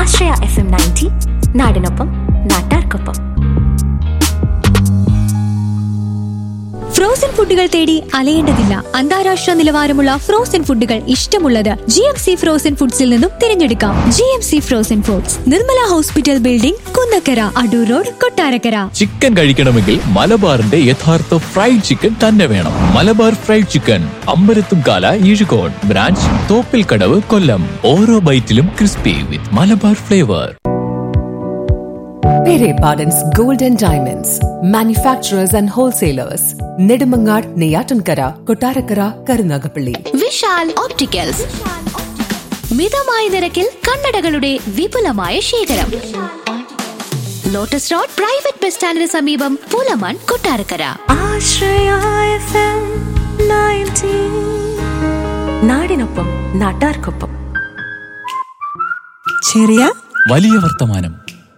ആശ്രയ F M ninety നാടിനൊപ്പം നാട്ടാർക്കൊപ്പം frozen ഫുഡുകൾ തേടി അലയേണ്ടതില്ല അന്താരാഷ്ട്ര നിലവാരമുള്ള ഫ്രോസൺ ഫുഡുകൾ ഇഷ്ടമുള്ളത് ജി എം സി ഫ്രോസൺ ഫുഡ്സിൽ നിന്നും തിരഞ്ഞെടുക്കാം G M C frozen foods Nirmala hospital building Kunnakkara Adoor road Kottarakkara chicken കഴിക്കണമെങ്കിൽ മലബാറിന്റെ യഥാർത്ഥ ഫ്രൈഡ് ചിക്കൻ തന്നെ വേണം Malabar fried chicken Ambalathumkala Ezhukode branch Thoppil Kadavu Kollam ഓരോ ബൈറ്റിലും crispy with Malabar flavour Pere Pardon's Gold and Diamonds, manufacturers and wholesalers, Nedumangad, Neyatankara, Kotarakara, Karunagapalli. Vishal opticals മിതമായ നിരക്കിൽ കണ്ണടകളുടെ വിപുലമായ ശേഖരം ലോട്ടസ് റോഡ് പ്രൈവറ്റ് ബസ് സ്റ്റാൻഡിന് സമീപം Pulamon Kottarakkara Ashraya F M ninety നാടിനൊപ്പം നാട്ടാർക്കൊപ്പം ചെറിയ വലിയ വർത്തമാനം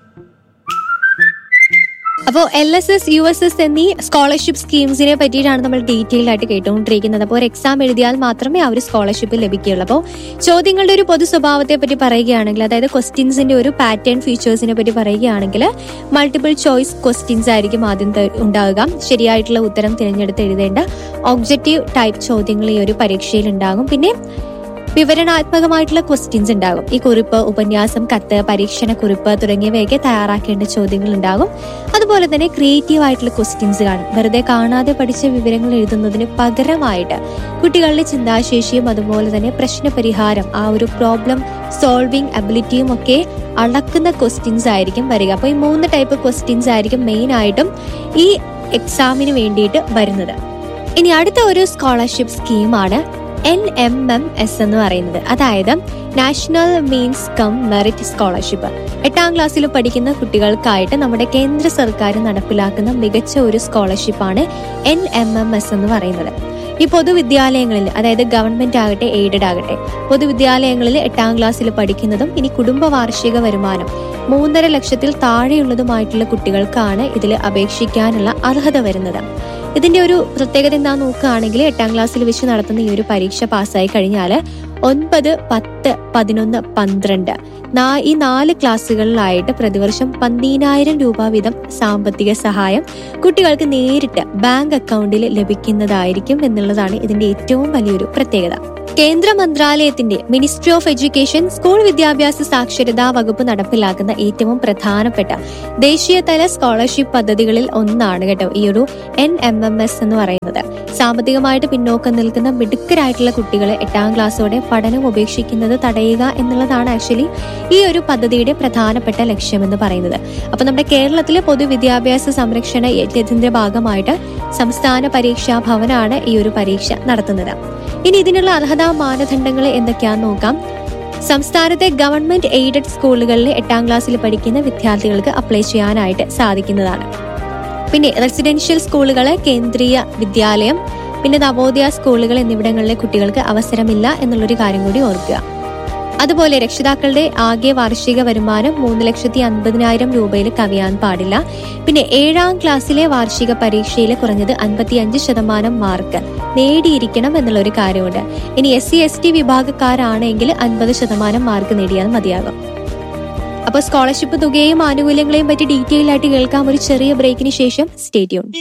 അപ്പോൾ L S S U S S എന്നീ സ്കോളർഷിപ്പ് സ്കീംസിനെ പറ്റിയിട്ടാണ് നമ്മൾ ഡീറ്റെയിൽ ആയിട്ട് കേട്ടുകൊണ്ടിരിക്കുന്നത് അപ്പോൾ ഒരു എക്സാം എഴുതിയാൽ മാത്രമേ ആ ഒരു സ്കോളർഷിപ്പ് ലഭിക്കുകയുള്ളൂ അപ്പോൾ ചോദ്യങ്ങളുടെ ഒരു പൊതു സ്വഭാവത്തെ പറ്റി പറയുകയാണെങ്കിൽ അതായത് ക്വസ്റ്റ്യൻസിന്റെ ഒരു പാറ്റേൺ ഫീച്ചേഴ്സിനെ പറ്റി പറയുകയാണെങ്കിൽ മൾട്ടിപ്പിൾ ചോയ്സ് ക്വസ്റ്റ്യൻസ് ആയിരിക്കും ആദ്യം ത- ഉണ്ടാവുക ശരിയായിട്ടുള്ള ഉത്തരം തിരഞ്ഞെടുത്ത് എഴുതേണ്ട ഒബ്ജക്റ്റീവ് ടൈപ്പ് ചോദ്യങ്ങൾ ഈ ഒരു പരീക്ഷയിൽ ഉണ്ടാകും പിന്നെ വിവരണാത്മകമായിട്ടുള്ള ക്വസ്റ്റ്യൻസ് ഉണ്ടാകും ഈ കുറിപ്പ് ഉപന്യാസം കത്ത് പരീക്ഷണ കുറിപ്പ് തുടങ്ങിയവയൊക്കെ തയ്യാറാക്കേണ്ട ചോദ്യങ്ങൾ ഉണ്ടാകും അതുപോലെ തന്നെ ക്രിയേറ്റീവ് ആയിട്ടുള്ള ക്വസ്റ്റ്യൻസ് കാണും വെറുതെ കാണാതെ പഠിച്ച വിവരങ്ങൾ എഴുതുന്നതിന് പകരമായിട്ട് കുട്ടികളുടെ ചിന്താശേഷിയും അതുപോലെ തന്നെ പ്രശ്നപരിഹാരം ആ ഒരു പ്രോബ്ലം സോൾവിങ് അബിലിറ്റിയും ഒക്കെ അളക്കുന്ന ക്വസ്റ്റ്യൻസ് ആയിരിക്കും വരിക അപ്പോൾ ഈ മൂന്ന് ടൈപ്പ് ക്വസ്റ്റ്യൻസ് ആയിരിക്കും മെയിൻ ആയിട്ടും ഈ എക്സാമിന് വേണ്ടിയിട്ട് വരുന്നത് ഇനി അടുത്ത ഒരു സ്കോളർഷിപ്പ് സ്കീമാണ് എൻ എം എം എസ് എന്ന് പറയുന്നത് അതായത് national means cum merit scholarship എട്ടാം ക്ലാസ്സിൽ പഠിക്കുന്ന കുട്ടികൾക്കായിട്ട് നമ്മുടെ കേന്ദ്ര സർക്കാർ നടപ്പിലാക്കുന്ന മികച്ച ഒരു സ്കോളർഷിപ്പാണ് എൻ എം എം എസ് എന്ന് പറയുന്നത് ഈ പൊതുവിദ്യാലയങ്ങളിൽ അതായത് ഗവൺമെന്റ് ആകട്ടെ എയ്ഡഡ് ആകട്ടെ പൊതുവിദ്യാലയങ്ങളിൽ എട്ടാം ക്ലാസ്സിൽ പഠിക്കുന്നതും ഇനി കുടുംബ വാർഷിക വരുമാനം മൂന്നര ലക്ഷത്തിൽ താഴെയുള്ളതുമായിട്ടുള്ള കുട്ടികൾക്കാണ് ഇതിൽ അപേക്ഷിക്കാനുള്ള അർഹത വരുന്നത് ഇതിന്റെ ഒരു പ്രത്യേകത എന്താ നോക്കുകയാണെങ്കിൽ എട്ടാം ക്ലാസ്സിൽ വെച്ച് നടത്തുന്ന ഈ ഒരു പരീക്ഷ പാസ്സായി കഴിഞ്ഞാൽ ഒൻപത് പത്ത് പതിനൊന്ന് പന്ത്രണ്ട് നാ- ഈ നാല് ക്ലാസ്സുകളിലായിട്ട് പ്രതിവർഷം പന്തീനായിരം രൂപ വീതം സാമ്പത്തിക സഹായം കുട്ടികൾക്ക് നേരിട്ട് ബാങ്ക് അക്കൗണ്ടിൽ ലഭിക്കുന്നതായിരിക്കും എന്നുള്ളതാണ് ഇതിന്റെ ഏറ്റവും വലിയൊരു പ്രത്യേകത കേന്ദ്ര മന്ത്രാലയത്തിന്റെ മിനിസ്ട്രി ഓഫ് എഡ്യൂക്കേഷൻ സ്കൂൾ വിദ്യാഭ്യാസ സാക്ഷരതാ വകുപ്പ് നടപ്പിലാക്കുന്ന ഏറ്റവും പ്രധാനപ്പെട്ട ദേശീയതല സ്കോളർഷിപ്പ് പദ്ധതികളിൽ ഒന്നാണ് കേട്ടോ ഈ ഒരു എൻ എം എം എസ് എന്ന് പറയുന്നത് സാമ്പത്തികമായിട്ട് പിന്നോക്കം നിൽക്കുന്ന മിടുക്കരായിട്ടുള്ള കുട്ടികളെ എട്ടാം ക്ലാസ്സോടെ പഠനം ഉപേക്ഷിക്കുന്നത് തടയുക എന്നുള്ളതാണ് ആക്ച്വലി ഈ ഒരു പദ്ധതിയുടെ പ്രധാനപ്പെട്ട ലക്ഷ്യമെന്ന് പറയുന്നത് അപ്പൊ നമ്മുടെ കേരളത്തിലെ പൊതുവിദ്യാഭ്യാസ സംരക്ഷണ യജ്ഞത്തിന്റെ ഭാഗമായിട്ട് സംസ്ഥാന പരീക്ഷാ ഭവനാണ് ഈ ഒരു പരീക്ഷ നടത്തുന്നത് ഇനി ഇതിനുള്ള അർഹതാ മാനദണ്ഡങ്ങൾ എന്തൊക്കെയാന്ന് നോക്കാം സംസ്ഥാനത്തെ ഗവൺമെന്റ് എയ്ഡഡ് സ്കൂളുകളിലെ എട്ടാം ക്ലാസ്സിൽ പഠിക്കുന്ന വിദ്യാർത്ഥികൾക്ക് അപ്ലൈ ചെയ്യാനായിട്ട് സാധിക്കുന്നതാണ് പിന്നെ റെസിഡൻഷ്യൽ സ്കൂളുകള് കേന്ദ്രീയ വിദ്യാലയം പിന്നെ നവോദയ സ്കൂളുകൾ എന്നിവിടങ്ങളിലെ കുട്ടികൾക്ക് അവസരമില്ല എന്നുള്ളൊരു കാര്യം കൂടി ഓർക്കുക അതുപോലെ രക്ഷിതാക്കളുടെ ആകെ വാർഷിക വരുമാനം മൂന്ന് ലക്ഷത്തി അൻപതിനായിരം രൂപയിൽ കവിയാൻ പാടില്ല പിന്നെ ഏഴാം ക്ലാസ്സിലെ വാർഷിക പരീക്ഷയിൽ കുറഞ്ഞത് അൻപത്തി അഞ്ച് ശതമാനം മാർക്ക് നേടിയിരിക്കണം എന്നുള്ള ഒരു കാര്യമുണ്ട് ഇനി എസ് സി എസ് ടി വിഭാഗക്കാരാണെങ്കിൽ അൻപത് ശതമാനം മാർക്ക് നേടിയാൽ മതിയാകും അപ്പോൾ സ്കോളർഷിപ്പ് തുകയും ആനുകൂല്യങ്ങളെയും പറ്റി ഡീറ്റെയിൽ ആയിട്ട് കേൾക്കാം ഒരു ചെറിയ ബ്രേക്കിന് ശേഷം സ്റ്റേറ്റ്യൂൺ